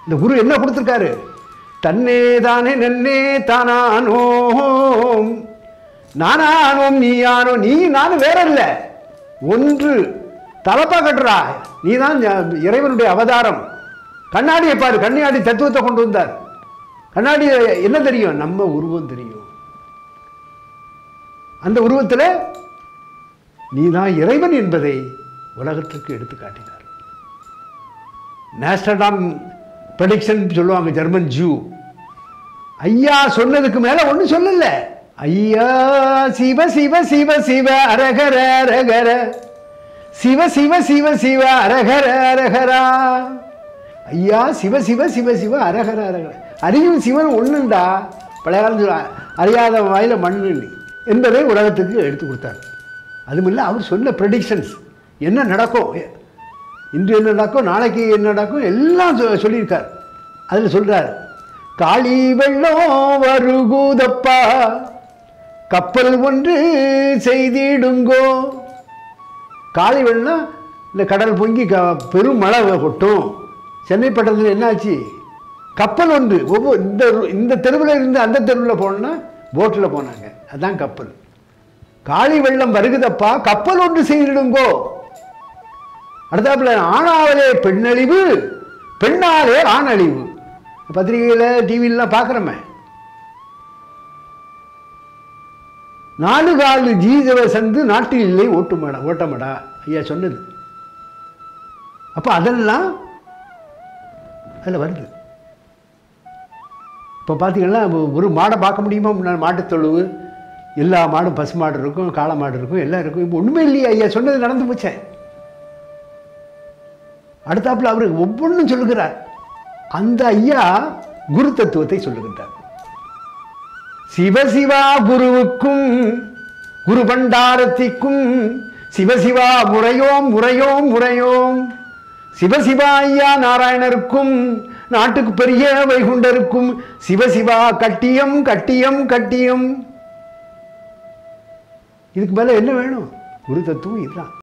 இந்த குரு என்ன கொடுத்துருக்காரு தன்னே தானே நன்னே தானானோம் நானானோம் நீயானோ நீ நானும் வேற இல்லை ஒன்று தலப்பா கட்டுறா நீ தான் இறைவனுடைய அவதாரம் கண்ணாடியை பாரு கண்ணாடி தத்துவத்தை கொண்டு வந்தார் கண்ணாடி என்ன தெரியும் நம்ம உருவம் தெரியும் அந்த உருவத்தில் நீ தான் இறைவன் என்பதை உலகத்திற்கு எடுத்து காட்டினார் நேஸ்டர்டாம் ப்ரடிக்ஷன் சொல்லுவாங்க ஜெர்மன் ஜூ ஐயா சொன்னதுக்கு மேல ஒன்றும் சொல்லல ஐயா சிவ சிவ சிவ சிவ அரகர அரகர சிவ சிவ சிவ சிவ அரகர அரகரா ஐயா சிவ சிவ சிவ சிவ அரகர அரகர அறியும் சிவன் ஒண்ணுண்டா பழைய காலத்துல அறியாத வாயில மண்ணு என்பதை உலகத்துக்கு எடுத்து கொடுத்தார் அதுமில்ல அவர் சொன்ன ப்ரெடிக்ஷன்ஸ் என்ன நடக்கும் இன்று என்ன நடக்கும் நாளைக்கு என்ன நடக்கும் எல்லாம் சொ- சொல்லியிருக்கார் அதில் சொல்றார் காளி வெள்ளம் வருகுதப்பா கப்பல் ஒன்று செய்திடுங்கோ காளி வெள்ளம் இந்த கடல் பொங்கி க பெரும் மழை கொட்டும் சென்னை பட்டணத்தில் என்னாச்சு கப்பல் ஒன்று ஒவ்வொரு இந்த இந்த தெருவில் இருந்து அந்த தெருவில் போனோன்னா போட்டில் போனாங்க அதான் கப்பல் காளி வெள்ளம் வருகுதப்பா கப்பல் ஒன்று செய்திடுங்கோ அடுத்தாப்புல ஆணாவலே பெண்ணழிவு பெண்ணாலே ஆணழிவு பத்திரிகையில் டிவிலலாம் பார்க்குறோமே நாலு காலு ஜீதவ சந்து நாட்டில் இல்லை ஓட்டுமாடா ஓட்டமாடா ஐயா சொன்னது அப்போ அதெல்லாம் அதில் வருது இப்போ பார்த்தீங்கன்னா ஒரு மாடை பார்க்க முடியுமா முன்னாடி மாட்டுத் தொழுவு எல்லா மாடும் பசு மாடு இருக்கும் காளை மாடு இருக்கும் எல்லாம் இருக்கும் இப்போ ஒன்றுமே இல்லையா ஐயா சொன்னது நடந்து போச்சே அடுத்தாப்புல அவர் ஒவ்வொன்றும் சொல்லுகிறார் அந்த ஐயா குரு தத்துவத்தை சொல்லுகின்றார் சிவசிவா குருவுக்கும் குரு பண்டாரத்திக்கும் சிவசிவா முறையோம் முறையோம் முறையோம் சிவசிவா ஐயா நாராயணருக்கும் நாட்டுக்கு பெரிய வைகுண்டருக்கும் சிவசிவா கட்டியம் கட்டியம் கட்டியம் இதுக்கு மேல என்ன வேணும் குரு தத்துவம் இதுதான்